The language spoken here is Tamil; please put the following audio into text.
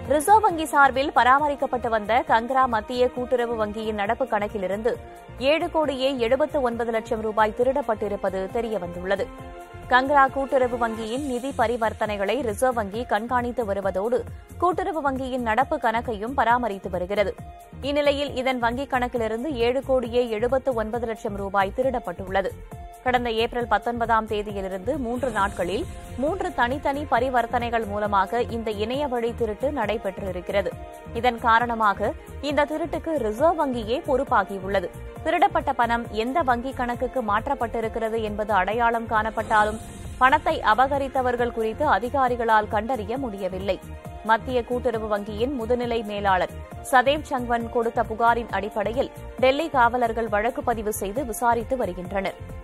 ரிசர்வ் வங்கி சார்பில் பராமரிக்கப்பட்டு வந்த கங்கரா மத்திய கூட்டுறவு வங்கியின் நடப்பு கணக்கிலிருந்து ஏழு கோடியே எழுபத்து ஒன்பது லட்சம் ரூபாய் திருடப்பட்டிருப்பது தெரியவந்துள்ளது கங்கரா கூட்டுறவு வங்கியின் நிதி பரிவர்த்தனைகளை ரிசர்வ் வங்கி கண்காணித்து வருவதோடு கூட்டுறவு வங்கியின் நடப்பு கணக்கையும் பராமரித்து வருகிறது இந்நிலையில் இதன் வங்கிக் கணக்கிலிருந்து ஏழு கோடியே எழுபத்து ஒன்பது லட்சம் ரூபாய் திருடப்பட்டுள்ளது கடந்த ஏப்ரல் பத்தொன்பதாம் தேதியிலிருந்து மூன்று நாட்களில் மூன்று தனித்தனி பரிவர்த்தனைகள் மூலமாக இந்த இணைய வழி திருட்டு நடைபெற்றிருக்கிறது இதன் காரணமாக இந்த திருட்டுக்கு ரிசர்வ் வங்கியே பொறுப்பாகியுள்ளது திருடப்பட்ட பணம் எந்த வங்கிக் கணக்குக்கு மாற்றப்பட்டிருக்கிறது என்பது அடையாளம் காணப்பட்டாலும் பணத்தை அபகரித்தவர்கள் குறித்து அதிகாரிகளால் கண்டறிய முடியவில்லை மத்திய கூட்டுறவு வங்கியின் முதுநிலை மேலாளர் சதேவ் சங்வன் கொடுத்த புகாரின் அடிப்படையில் டெல்லி காவலர்கள் வழக்கு பதிவு செய்து விசாரித்து வருகின்றனர்